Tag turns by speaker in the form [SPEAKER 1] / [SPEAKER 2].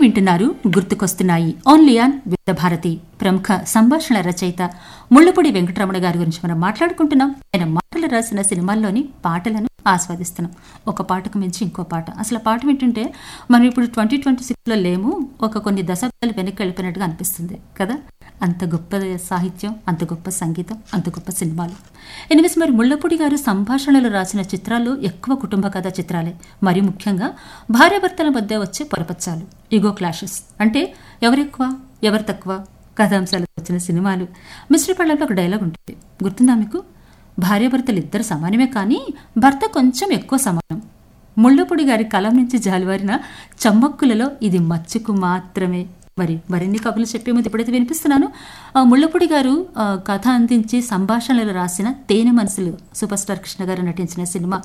[SPEAKER 1] వింటున్నారు గుర్తుకొస్తున్నాయి only on వివిధ భారతి ప్రముఖ సంభాషణ రచయిత ముళ్ళపూడి వెంకటరమణ గారి గురించి మనం మాట్లాడుకుంటున్నాం ఆయన మాటలు రాసిన సినిమాల్లోని పాటలను ఆస్వాదిస్తున్నాం ఒక పాటకు మించి ఇంకో పాట అసలు ఆ పాట వింటుంటే మనం ఇప్పుడు ట్వంటీ ట్వంటీ సిక్స్లో లేము ఒక కొన్ని దశాబ్దాలు వెనక్కి వెళ్ళిపోయినట్టుగా అనిపిస్తుంది కదా అంత గొప్ప సాహిత్యం అంత గొప్ప సంగీతం అంత గొప్ప సినిమాలు ఎనిమిస్ మరి ముళ్ళపూడి గారు సంభాషణలు రాసిన చిత్రాలు ఎక్కువ కుటుంబ కథ చిత్రాలే మరి ముఖ్యంగా భార్యాభర్తల మధ్య వచ్చే పొరపచ్చాలు ఇగో క్లాషెస్ అంటే ఎవరెక్కువ ఎవరు తక్కువ కథాంశాలు వచ్చిన సినిమాలు మిశ్రీ పళ్ళంలో ఒక డైలాగ్ ఉంటుంది గుర్తుందా మీకు భార్యాభర్తలు ఇద్దరు సమానమే కానీ భర్త కొంచెం ఎక్కువ సమానం ముళ్ళపూడి గారి కలం నుంచి జాలివారిన చమ్మక్కులలో ఇది మచ్చుకు మాత్రమే మరి మరిన్ని కబుర్లు చెప్పే ముందు ఎప్పుడైతే వినిపిస్తున్నాను ఆ, ముళ్ళపూడి గారు ఆ, కథ అందించి సంభాషణలు రాసిన తేనె మనసులు సూపర్ స్టార్ కృష్ణ గారు నటించిన సినిమా